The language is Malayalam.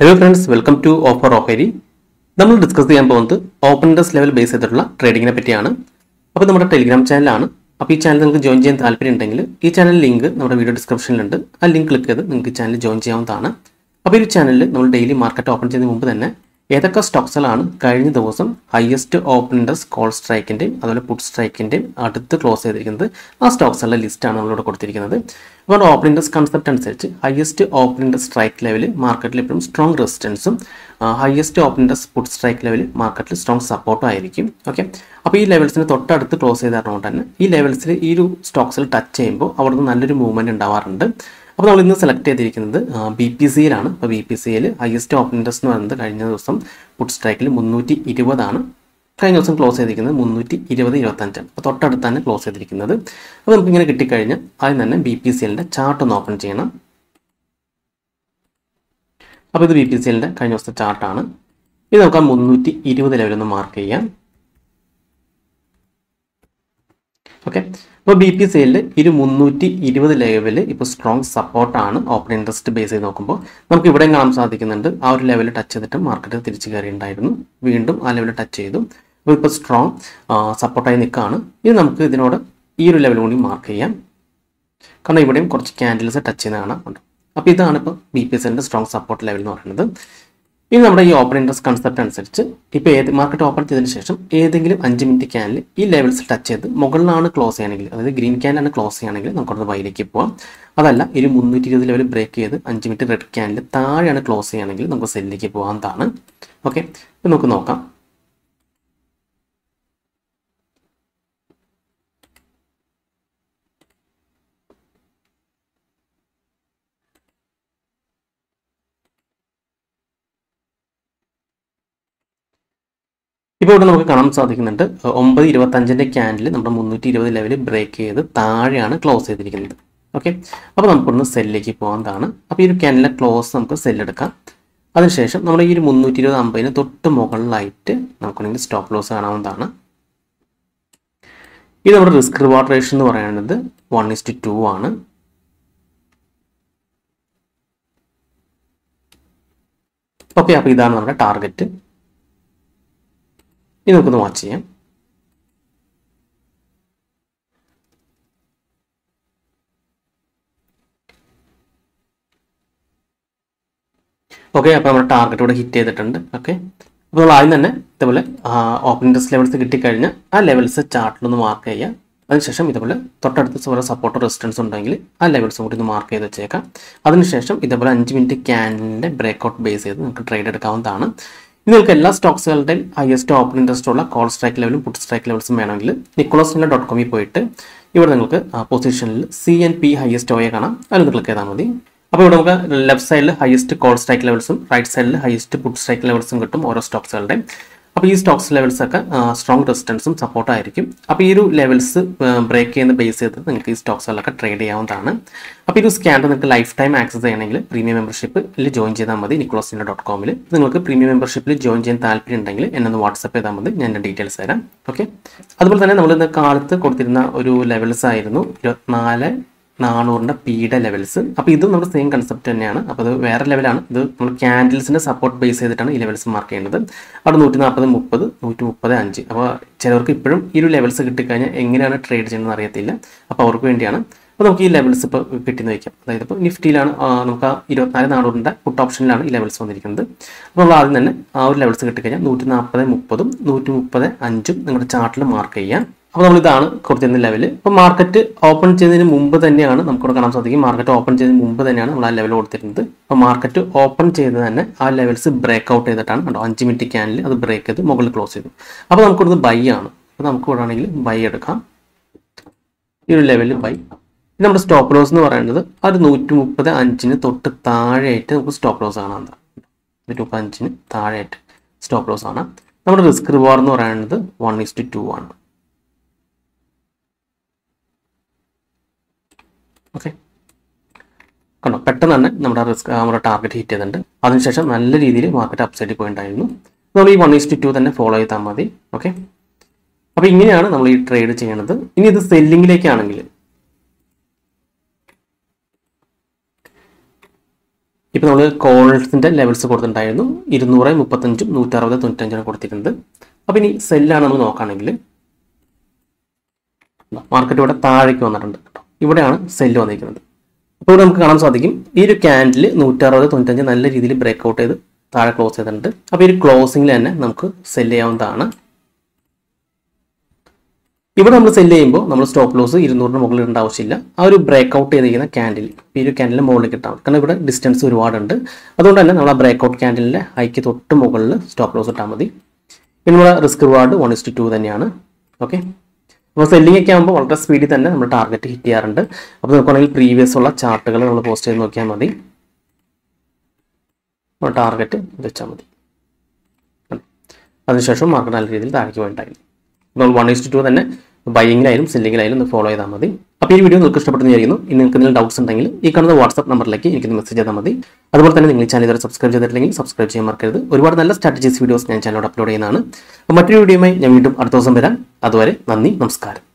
hello friends welcome to offer ഓഹരി നമ്മൾ ഡിസ്കസ് ചെയ്യാൻ പോകുന്നത് ഓപ്പൺ ഇൻട്രസ്റ്റ് ലെവൽ ബേസ് ചെയ്തിട്ടുള്ള ട്രേഡിങ്ങിനെ പറ്റിയാണ് അപ്പോൾ നമ്മുടെ ടെലിഗ്രാം ചാനലാണ് അപ്പോൾ ഈ ചാനൽ നിങ്ങൾക്ക് ജോയിൻ ചെയ്യാൻ താല്പര്യം ഉണ്ടെങ്കിൽ ഈ ചാനൽ ലിങ്ക് നമ്മുടെ വീഡിയോ ഡിസ്ക്രിപ്ഷനിലുണ്ട് ആ ലിങ്ക് ക്ലിക്ക് ചെയ്ത് നിങ്ങൾക്ക് ചാനൽ ജോയിൻ ചെയ്യാവുന്നതാണ് അപ്പോൾ ഈ ചാനലിൽ നമ്മൾ ഡെയിലി മാർക്കറ്റ് ഓപ്പൺ ചെയ്യുന്നതിന് മുമ്പ് തന്നെ ഏതൊക്കെ സ്റ്റോക്സുകളാണ് കഴിഞ്ഞ ദിവസം ഹയസ്റ്റ് ഓപ്പൺ ഇൻട്രസ്റ്റ് കോൾ സ്ട്രൈക്കിൻ്റെയും അതുപോലെ പുട്ട് സ്ട്രൈക്കിൻ്റെയും അടുത്ത് ക്ലോസ് ചെയ്തിരിക്കുന്നത് ആ സ്റ്റോക്സുകളുടെ ലിസ്റ്റാണ് നമ്മളിവിടെ കൊടുത്തിരിക്കുന്നത് അപ്പോൾ ഓപ്പൺ ഇൻട്രസ്റ്റ് കൺസെപ്റ്റ് അനുസരിച്ച് highest open interest strike level മാർക്കറ്റിൽ എപ്പോഴും സ്ട്രോങ് റെസിസ്റ്റൻസും highest open interest put strike level മാർക്കറ്റിൽ സ്ട്രോങ് സപ്പോർട്ടും ആയിരിക്കും ഓക്കെ അപ്പോൾ ഈ ലെവൽസിന് തൊട്ടടുത്ത് ക്ലോസ് ചെയ്തതുകൊണ്ട് തന്നെ ഈ ലെവൽസിൽ ഈ ഒരു സ്റ്റോക്സിൽ ടച്ച് ചെയ്യുമ്പോൾ അവിടുന്ന് നല്ലൊരു മൂവ്മെൻറ്റ് ഉണ്ടാവാറുണ്ട് അപ്പോൾ നമ്മൾ ഇന്ന് സെലക്ട് ചെയ്തിരിക്കുന്നത് ബി പി സിയിലാണ് അപ്പോൾ ബി പി സിയിൽ ഹയസ്റ്റ് ഓപ്പൺ ഇൻട്രസ്റ്റ് എന്ന് പറയുന്നത് കഴിഞ്ഞ ദിവസം പുട്ട് സ്ട്രൈക്കിൽ മുന്നൂറ്റി ഇരുപതാണ് കഴിഞ്ഞ ദിവസം ക്ലോസ് ചെയ്തിരിക്കുന്നത് മുന്നൂറ്റി ഇരുപത് ഇരുപത്തഞ്ചാണ് അപ്പോൾ തൊട്ടടുത്ത് തന്നെ ക്ലോസ് ചെയ്തിരിക്കുന്നത് അപ്പോൾ നമുക്ക് ഇങ്ങനെ കിട്ടിക്കഴിഞ്ഞാൽ ആദ്യം തന്നെ ബി പി സി എല്ലിൻ്റെ ചാർട്ട് ഒന്ന് ഓപ്പൺ ചെയ്യണം അപ്പോൾ ഇത് ബി പി സി എല്ലിൻ്റെ കഴിഞ്ഞ ദിവസത്തെ ചാർട്ടാണ് ഇത് നമുക്ക് ആ മുന്നൂറ്റി ഇരുപത് ലെവലൊന്ന് മാർക്ക് ചെയ്യാം ഓക്കെ അപ്പോൾ ബി പി സിയിൽ ഒരു മുന്നൂറ്റി ഇരുപത് ലെവൽ ഇപ്പോൾ സ്ട്രോങ് സപ്പോർട്ടാണ് ഓപ്പൺ ഇൻട്രസ്റ്റ് ബേസ് ചെയ്ത് നോക്കുമ്പോൾ നമുക്ക് ഇവിടെ കാണാൻ സാധിക്കുന്നുണ്ട് ആ ഒരു ലെവൽ ടച്ച് ചെയ്തിട്ട് മാർക്കറ്റ് തിരിച്ചു കയറിയിട്ടുണ്ടായിരുന്നു വീണ്ടും ആ ലെവൽ ടച്ച് ചെയ്തു അപ്പോൾ ഇപ്പോൾ സ്ട്രോങ് സപ്പോർട്ടായി നിൽക്കുകയാണ് ഇനി നമുക്ക് ഇതിനോട് ഈ ഒരു ലെവൽ കൂടി മാർക്ക് ചെയ്യാം കാരണം ഇവിടെയും കുറച്ച് ക്യാൻഡിൽസ് ടച്ച് ചെയ്യുന്ന കാണാം അപ്പോൾ ഇതാണ് ഇപ്പോൾ ബി പി എസിൻ്റെ സ്ട്രോങ് സപ്പോർട്ട് ലെവൽ എന്ന് പറയുന്നത് ഇനി നമ്മുടെ ഈ ഓപ്പൺ ഇൻട്രസ്റ്റ് കൺസെപ്റ്റ് അനുസരിച്ച് ഇപ്പോൾ ഏത് മാർക്കറ്റ് ഓപ്പൺ ചെയ്തതിന് ശേഷം ഏതെങ്കിലും അഞ്ച് മിനിറ്റ് ക്യാനിൽ ഈ ലെവൽസ് ടച്ച് ചെയ്ത് മുകളിലാണ് ക്ലോസ് ചെയ്യണമെങ്കിൽ അതായത് ഗ്രീൻ ക്യാനാണ് ക്ലോസ് ചെയ്യണമെങ്കിൽ നമുക്കവിടെ ബൈയിലേക്ക് പോവാം അതല്ല ഒരു മുന്നൂറ്റി ഇരുപത് ലെവൽ ബ്രേക്ക് ചെയ്ത് അഞ്ച് മിനിറ്റ് റെഡ് ക്യാനിൽ താഴെയാണ് ക്ലോസ് ചെയ്യണമെങ്കിൽ നമുക്ക് സെല്ലിലേക്ക് പോകാവുന്നതാണ് ഓക്കെ ഇപ്പം നമുക്ക് നോക്കാം ഇപ്പോൾ ഇവിടെ നമുക്ക് കാണാൻ സാധിക്കുന്നുണ്ട് ഒമ്പത് ഇരുപത്തഞ്ചിൻ്റെ ക്യാൻഡിൽ നമ്മുടെ മുന്നൂറ്റി ഇരുപത് ലെവൽ ബ്രേക്ക് ചെയ്ത് താഴെയാണ് ക്ലോസ് ചെയ്തിരിക്കുന്നത് ഓക്കെ അപ്പോൾ നമുക്കൊന്ന് സെല്ലിലേക്ക് പോകാവുന്നതാണ് അപ്പോൾ ഈ ഒരു ക്യാൻഡിലെ ക്ലോസ് നമുക്ക് സെല്ലെടുക്കാം അതിനുശേഷം നമ്മൾ ഈ ഒരു മുന്നൂറ്റി ഇരുപത് അമ്പതിന് തൊട്ട് മുകളിലായിട്ട് നമുക്കുണ്ടെങ്കിൽ സ്റ്റോപ്പ് ലോസ് കാണാവുന്നതാണ് ഇത് നമ്മുടെ റിസ്ക് റിവാർഡ് റേഷൻ എന്ന് പറയുന്നത് വൺ ഇസ്റ്റ് ടു ആണ് ഓക്കെ അപ്പോൾ ഇതാണ് നമ്മുടെ ടാർഗറ്റ് ഇനി നമുക്കൊന്ന് വാച്ച് ചെയ്യാം ഓക്കെ അപ്പോൾ നമ്മുടെ ടാർഗറ്റ് ഇവിടെ ഹിറ്റ് ചെയ്തിട്ടുണ്ട് ഓക്കെ അപ്പോൾ നമ്മൾ ആദ്യം തന്നെ ഇതേപോലെ ഓപ്പൺ ഇൻട്രസ്റ്റ് ലെവൽസ് കിട്ടിക്കഴിഞ്ഞാൽ ആ ലെവൽസ് ചാർട്ടിലൊന്ന് മാർക്ക് ചെയ്യുക അതിനുശേഷം ഇതേപോലെ തൊട്ടടുത്ത് ഓരോ സപ്പോർട്ടോ റെസിസ്റ്റൻസ് ഉണ്ടെങ്കിൽ ആ ലെവൽസും കൂടി ഒന്ന് മാർക്ക് ചെയ്ത് വെച്ചേക്കാം അതിനുശേഷം ഇതേപോലെ അഞ്ച് മിനിറ്റ് ക്യാൻഡിൻ്റെ ബ്രേക്ക്ഔട്ട് ബേസ് ചെയ്ത് നമുക്ക് ട്രേഡ് എടുക്കാവുന്നതാണ് ഇനി നിങ്ങൾക്ക് എല്ലാ സ്റ്റോക്സുകളുടെയും ഹയസ്റ്റ് ഓപ്പൺ ഇൻട്രസ്റ്റ് ഉള്ള കോൾ സ്ട്രൈക്ക് ലെവലും പുട്ട് സ്ട്രൈക്ക് ലെവൽസും വേണമെങ്കിൽ നിക്കോളോസ് ഡോട്ട് കോമിൽ പോയിട്ട് ഇവിടെ നിങ്ങൾക്ക് പൊസിഷനിൽ സി എൻ പി ഹയസ്റ്റ് ഓയെ കാണാം അതിൽ ക്ലിക്ക് ചെയ്താൽ മതി അപ്പോൾ ഇവിടെ നമുക്ക് ലെഫ്റ്റ് സൈഡിൽ ഹയസ്റ്റ് കോൾ സ്ട്രൈക്ക് ലെവൽസും റൈറ്റ് സൈഡിൽ ഹയസ്റ്റ് പുട്ട് സ്ട്രൈക്ക് ലെവൽസും കിട്ടും ഓരോ സ്റ്റോക്സുകളുടെ അപ്പോൾ ഈ സ്റ്റോക്സ് ലെവൽസ് ഒക്കെ സ്ട്രോങ് റെസിസ്റ്റൻസും സപ്പോർട്ടായിരിക്കും അപ്പോൾ ഈ ഒരു ലെവൽസ് ബ്രേക്ക് ചെയ്യുന്ന ബേസ് ചെയ്ത് നിങ്ങൾക്ക് ഈ സ്റ്റോക്സുകളൊക്കെ ട്രേഡ് ചെയ്യാവുന്നതാണ് അപ്പോൾ ഈ ഒരു സ്കാനർ നിങ്ങൾക്ക് ലൈഫ് ടൈം ആക്സസ് ചെയ്യണമെങ്കിൽ പ്രീമിയം മെമ്പർഷിപ്പിൽ ജോയിൻ ചെയ്താൽ മതി നിക്കോളസിൻ്റെ ഡോട്ട് കോമിൽ നിങ്ങൾക്ക് പ്രീമിയം മെമ്പർഷിപ്പിൽ ജോയിൻ ചെയ്യാൻ താല്പര്യം ഉണ്ടെങ്കിൽ എന്നൊന്ന് വാട്സപ്പ് ചെയ്താൽ മതി ഞാൻ എൻ്റെ ഡീറ്റെയിൽസ് തരാം ഓക്കെ അതുപോലെ തന്നെ നമ്മൾ ഇന്ന് കാലത്ത് കൊടുത്തിരുന്ന ഒരു ലെവൽസ് ആയിരുന്നു ഇരുപത്തിനാല് നാനൂറിൻ്റെ പീയുടെ ലെവൽസ് അപ്പോൾ ഇതും നമ്മുടെ സെയിം കൺസെപ്റ്റ് തന്നെയാണ് അപ്പോൾ അത് വേറെ ലെവലാണ് ഇത് നമ്മൾ ക്യാൻഡിൽസിൻ്റെ സപ്പോർട്ട് ബേസ് ചെയ്തിട്ടാണ് ഈ ലെവൽസ് മാർക്ക് ചെയ്യേണ്ടത് അവിടെ നൂറ്റി നാൽപ്പത് മുപ്പത് നൂറ്റി മുപ്പത് അഞ്ച് അപ്പോൾ ചിലവർക്ക് ഇപ്പോഴും ഈ ഒരു ലെവൽസ് കിട്ടിക്കഴിഞ്ഞാൽ എങ്ങനെയാണ് ട്രേഡ് ചെയ്യുന്നത് അറിയത്തില്ല അപ്പോൾ അവർക്ക് വേണ്ടിയാണ് അപ്പോൾ നമുക്ക് ഈ ലെവൽസ് ഇപ്പോൾ കിട്ടിയെന്ന് വയ്ക്കാം അതായത് ഇപ്പോൾ നിഫ്റ്റിയിലാണ് നമുക്ക് ആ ഇരുപത്തിനാല് നാനൂറിൻ്റെ പുട്ട് ഓപ്ഷനിലാണ് ഈ ലെവൽസ് വന്നിരിക്കുന്നത് അപ്പോൾ നമ്മൾ ആദ്യം തന്നെ ആ ഒരു ലെവൽസ് കിട്ടിക്കഴിഞ്ഞാൽ നൂറ്റി നാൽപ്പത് മുപ്പതും നൂറ്റി മുപ്പത് അഞ്ചും നിങ്ങളുടെ ചാർട്ടിൽ മാർക്ക് ചെയ്യാം അപ്പോൾ നമ്മൾ ഇതാണ് കൊടുത്തിരുന്ന ലെവൽ അപ്പോൾ മാർക്കറ്റ് ഓപ്പൺ ചെയ്യുന്നതിന് മുമ്പ് തന്നെയാണ് നമുക്കിവിടെ കാണാൻ സാധിക്കും മാർക്കറ്റ് ഓപ്പൺ ചെയ്യുന്നതിന് മുമ്പ് തന്നെയാണ് നമ്മൾ ആ ലെവൽ കൊടുത്തിരുന്നത് അപ്പോൾ മാർക്കറ്റ് ഓപ്പൺ ചെയ്ത് തന്നെ ആ ലെവൽസ് ബ്രേക്ക് ഔട്ട് ചെയ്തിട്ടാണ് കണ്ടോ അഞ്ച് മിനിറ്റ് ക്യാനിൽ അത് ബ്രേക്ക് ചെയ്ത് മുകളിൽ ക്ലോസ് ചെയ്തു അപ്പോൾ നമുക്കിവിടുന്ന് ബൈ ആണ് അപ്പോൾ നമുക്ക് ഇവിടെ ആണെങ്കിൽ ബൈ എടുക്കാം ഈ ഒരു ലെവലിൽ ബൈ നമ്മുടെ സ്റ്റോപ്പ് ലോസ് എന്ന് പറയുന്നത് ആ ഒരു നൂറ്റി മുപ്പത് അഞ്ചിന് തൊട്ട് താഴെയായിട്ട് നമുക്ക് സ്റ്റോപ്പ് ലോസ് കാണാം നൂറ്റി മുപ്പത് അഞ്ചിന് താഴെയായിട്ട് സ്റ്റോപ്പ് ലോസ് ആണ് നമ്മുടെ റിസ്ക് റിവാർഡ് എന്ന് പറയുന്നത് വൺ ഇസ്റ്റ് ടു ആണ് ഓക്കെ കണ്ടോ പെട്ടെന്ന് തന്നെ നമ്മുടെ റിസ്ക് നമ്മുടെ ടാർഗറ്റ് ഹിറ്റ് ചെയ്തിട്ടുണ്ട് അതിനുശേഷം നല്ല രീതിയിൽ മാർക്കറ്റ് അപ്സൈഡിൽ പോയിട്ടുണ്ടായിരുന്നു നമ്മൾ ഈ വൺ ഈസ്റ്റ് ടു തന്നെ ഫോളോ ചെയ്താൽ മതി ഓക്കെ അപ്പോൾ ഇങ്ങനെയാണ് നമ്മൾ ഈ ട്രേഡ് ചെയ്യണത് ഇനി ഇത് സെല്ലിങ്ങിലേക്കാണെങ്കിൽ ഇപ്പോൾ നമ്മൾ കോൾസിൻ്റെ ലെവൽസ് കൊടുത്തിട്ടുണ്ടായിരുന്നു ഇരുന്നൂറ് മുപ്പത്തഞ്ചും നൂറ്ററുപത് തൊണ്ണൂറ്റഞ്ചാണ് കൊടുത്തിരുന്നത് അപ്പോൾ ഇനി സെല്ലാണ് നമ്മൾ നോക്കുകയാണെങ്കിൽ മാർക്കറ്റ് ഇവിടെ താഴേക്ക് വന്നിട്ടുണ്ട് കേട്ടോ ഇവിടെയാണ് സെല്ല് വന്നിരിക്കുന്നത് അപ്പോൾ ഇവിടെ നമുക്ക് കാണാൻ സാധിക്കും ഈ ഒരു ക്യാൻഡിൽ നൂറ്ററുപത് തൊണ്ണൂറ്റഞ്ച് നല്ല രീതിയിൽ ബ്രേക്ക് ഔട്ട് ചെയ്ത് താഴെ ക്ലോസ് ചെയ്തിട്ടുണ്ട് അപ്പോൾ ഈ ഒരു ക്ലോസിംഗിൽ തന്നെ നമുക്ക് സെല്ല് ചെയ്യാവുന്നതാണ് ഇവിടെ നമ്മൾ സെല്ല് ചെയ്യുമ്പോൾ നമ്മൾ സ്റ്റോപ്പ് ലോസ് ഇരുന്നൂറിന് മുകളിൽ ഇടേണ്ട ആവശ്യമില്ല ആ ഒരു ബ്രേക്ക് ഔട്ട് ചെയ്തിരിക്കുന്ന ക്യാൻഡിൽ ഈ ഒരു ക്യാൻഡിൽ മുകളിലേക്ക് ഇട്ടാൽ മതി കാരണം ഇവിടെ ഡിസ്റ്റൻസ് ഒരുപാടുണ്ട് അതുകൊണ്ട് തന്നെ നമ്മൾ ആ ബ്രേക്ക് ഔട്ട് ക്യാൻഡിലിൻ്റെ ഹൈക്ക് തൊട്ട് മുകളിൽ സ്റ്റോപ്പ് ലോസ് ഇട്ടാൽ മതി പിന്നെ നമ്മുടെ risk reward one is to two തന്നെയാണ് ഓക്കെ അപ്പോൾ സെല്ലിംഗ് ഒക്കെ ആകുമ്പോൾ വളരെ സ്പീഡിൽ തന്നെ നമ്മൾ ടാർഗറ്റ് ഹിറ്റ് ചെയ്യാറുണ്ട് അപ്പോൾ നോക്കുകയാണെങ്കിൽ പ്രീവിയസ് ഉള്ള ചാർട്ടുകൾ നമ്മൾ പോസ്റ്റ് ചെയ്ത് നോക്കിയാൽ മതി ടാർഗറ്റ് വെച്ചാൽ മതി അതിനുശേഷം മാർക്കറ്റ് നല്ല രീതിയിൽ താഴേക്ക് പോയിട്ടുണ്ടായിരുന്നു നമ്മൾ വൺ ഇസ്റ്റ് ടു തന്നെ ബൈയിങ്ങിലായാലും സെല്ലിങ്ങിലായാലും ഒന്ന് ഫോളോ ചെയ്താൽ മതി അപ്പോൾ ഈ വീഡിയോ നിങ്ങൾക്ക് ഇഷ്ടപ്പെട്ടെന്ന് വിചാരിക്കുന്നു ഇനി നിങ്ങൾക്ക് എന്തെങ്കിലും ഡൗട്ട്സ് ഉണ്ടെങ്കിൽ ഈ കാണുന്ന വാട്സ്ആപ്പ് നമ്പറിലേക്ക് എനിക്ക് മെസ്സേജ് ചെയ്താൽ മതി അതുപോലെ തന്നെ നിങ്ങൾ ചാനൽ ഇതുവരെ സബ്സ്ക്രൈബ് ചെയ്തിട്ടില്ലെങ്കിൽ സബ്സ്ക്രൈബ് ചെയ്യാൻ മറക്കരുത് ഒരുപാട് നല്ല സ്ട്രാറ്റജീസ് വീഡിയോസ് ഞാൻ ചാനലോട് അപ്ലോഡ് ചെയ്യുന്നതാണ് അപ്പോൾ മറ്റൊരു വീഡിയോയുമായി ഞാൻ വീണ്ടും അടുത്ത ദിവസം വരാം അതുവരെ നന്ദി നമസ്കാരം